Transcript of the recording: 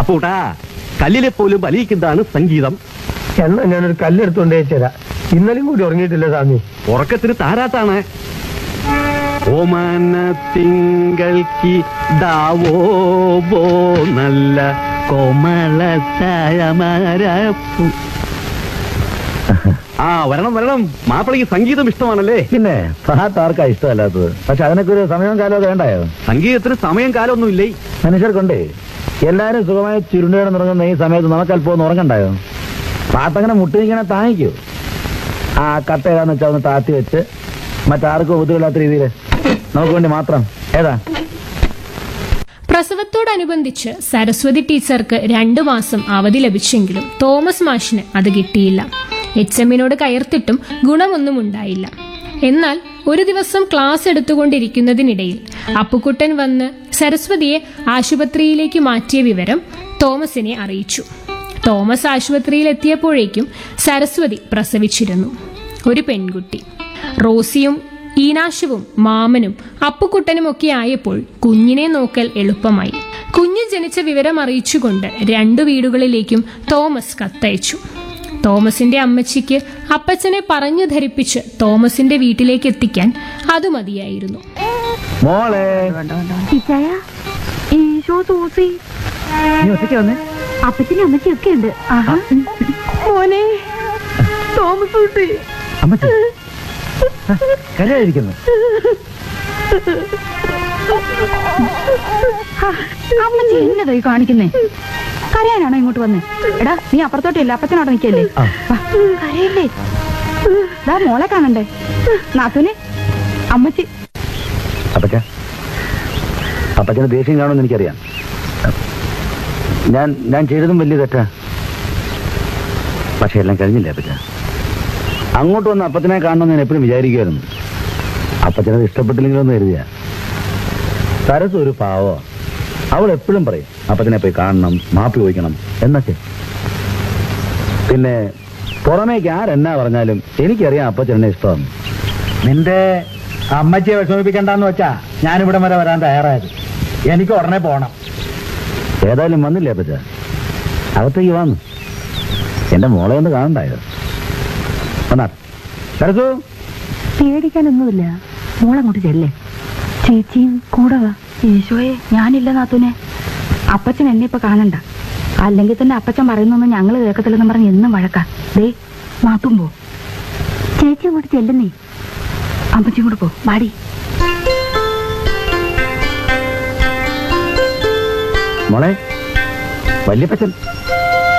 അപ്പൂട്ടാ കല്ലിലെ പോലും ബലിയിക്കുന്നതാണ് സംഗീതം എന്നാ ഞാനൊരു കല്ലെടുത്തോണ്ട് തരാം ഇന്നലെയും കൂടി ഉറങ്ങിയിട്ടില്ല സ്വാമി ഉറക്കത്തിന് താരാട്ടാണ് ഓമന തിങ്കൾക്കി ദാവോ ബോ നല്ല കോമള ആ വരണം വരണം മാപ്പിളയ്ക്ക് സംഗീതം ഇഷ്ടമാണല്ലേ പിന്നെ ഫഹാത്ത് ആർക്കാ ഇഷ്ടമല്ലാത്തത് പക്ഷെ അതിനൊക്കെ ഒരു സമയവും കാലമൊക്കെ വേണ്ടായോ സംഗീതത്തിന് സമയം കാലമൊന്നുമില്ലേ മനുഷ്യർക്കുണ്ടേ എല്ലാരും സുഖമായി ചുരുണ്ടുകിടന്ന് ഉറങ്ങുന്ന ഈ സമയത്ത് നമുക്ക് അല്പം ഒന്ന് ഉറങ്ങണ്ടായോ പാട്ടങ്ങനെ മുട്ടിനിങ്ങനെ താങ്ങിക്കോ ആ കട്ട ഏതാന്ന് വെച്ചാൽ ഒന്ന് താത്തി വെച്ച് മറ്റാർക്കും ബുദ്ധിമില്ലാത്ത രീതിയിൽ നമുക്ക് വേണ്ടി മാത്രം ഏതാ പ്രസവത്തോടനുബന്ധിച്ച് സരസ്വതി ടീച്ചർക്ക് രണ്ടു മാസം അവധി ലഭിച്ചെങ്കിലും തോമസ് മാഷിന് അത് കിട്ടിയില്ല എച്ച് എമ്മിനോട് കയർത്തിട്ടും ഗുണമൊന്നും ഉണ്ടായില്ല എന്നാൽ ഒരു ദിവസം ക്ലാസ് എടുത്തുകൊണ്ടിരിക്കുന്നതിനിടയിൽ അപ്പുക്കുട്ടൻ വന്ന് സരസ്വതിയെ ആശുപത്രിയിലേക്ക് മാറ്റിയ വിവരം തോമസിനെ അറിയിച്ചു തോമസ് ആശുപത്രിയിൽ എത്തിയപ്പോഴേക്കും സരസ്വതി പ്രസവിച്ചിരുന്നു ഒരു പെൺകുട്ടി റോസിയും ഈനാശവും മാമനും അപ്പുക്കുട്ടനുമൊക്കെ ആയപ്പോൾ കുഞ്ഞിനെ നോക്കൽ എളുപ്പമായി കുഞ്ഞ് ജനിച്ച വിവരം അറിയിച്ചുകൊണ്ട് രണ്ടു വീടുകളിലേക്കും തോമസ് കത്തയച്ചു തോമസിന്റെ അമ്മച്ചിക്ക് അപ്പച്ചനെ പറഞ്ഞു ധരിപ്പിച്ച് തോമസിന്റെ വീട്ടിലേക്ക് എത്തിക്കാൻ അത് മതിയായിരുന്നു മോളെ ഇച്ചായ ഈശോ സൂസി നീ ഒറ്റയ്ക്ക് വന്നേ അപ്പച്ചനും അമ്മച്ചിയൊക്കെ ഉണ്ട് മോനെ തോമസ് സൂസി അമ്മച്ചി കരയായിരിക്കുന്നു അമ്മച്ചി എന്നതായി കാണിക്കുന്നേ കരയാനാണോ ഇങ്ങോട്ട് വന്നേ എടാ നീ അപ്പുറത്തോട്ടില്ല അപ്പച്ചനോട് നിൽക്കല്ലേ ആ. കരയല്ലേ ദാ മോളെ കാണണ്ടേ നാത്തുനെ അമ്മച്ചി അപ്പച്ച അപ്പച്ചന് ദേഷ്യം കാണുമെന്ന് എനിക്കറിയാം ഞാൻ ഞാൻ ചെയ്തതും വലിയ തെറ്റാ പക്ഷെ എല്ലാം കഴിഞ്ഞില്ലേ അപ്പച്ച അങ്ങോട്ട് വന്ന് അപ്പച്ചനെ കാണണമെന്ന് ഞാൻ എപ്പോഴും വിചാരിക്കുമായിരുന്നു അപ്പച്ചനത് ഇഷ്ടപ്പെട്ടില്ലെങ്കിലോ എന്ന് കരുതിയ സരസ് ഒരു പാവോ അവൾ എപ്പോഴും പറയും അപ്പച്ചനെ പോയി കാണണം മാപ്പി ചോദിക്കണം എന്നൊക്കെ പിന്നെ പുറമേക്ക് ആരെന്നാ പറഞ്ഞാലും എനിക്കറിയാം അപ്പച്ചനെ ഇഷ്ടമാണ് നിന്റെ അമ്മച്ചിയെ വിഷമിപ്പിക്കണ്ടെന്ന് വെച്ചാ ഞാനിവിടെ വരെ വരാൻ തയ്യാറായത് എനിക്ക് ഉടനെ പോണം ഏതായാലും വന്നില്ലേ അപ്പച്ച അകത്തേക്ക് വന്നു എന്റെ മോളെ ഒന്ന് കാണണ്ടായോ വന്നാ സരസു പേടിക്കാനൊന്നുമില്ല മോളങ്ങോട്ട് ചെല്ലേ ചേച്ചിയും കൂടെ വാ ഈശോയെ ഞാനില്ല നാത്തൂനെ അപ്പച്ചൻ എന്നെ ഇപ്പൊ കാണണ്ട അല്ലെങ്കിൽ തന്നെ അപ്പച്ചൻ പറയുന്നൊന്നും ഞങ്ങൾ കേൾക്കത്തില്ലെന്ന് പറഞ്ഞ് എന്നും വഴക്കാ ദേ നാത്തും പോ ചേച്ചി അങ്ങോട്ട് ചെല്ലുന്നേ അമ്മച്ചി കൂടെ പോ വാടി മോളെ വല്യപ്പച്ചൻ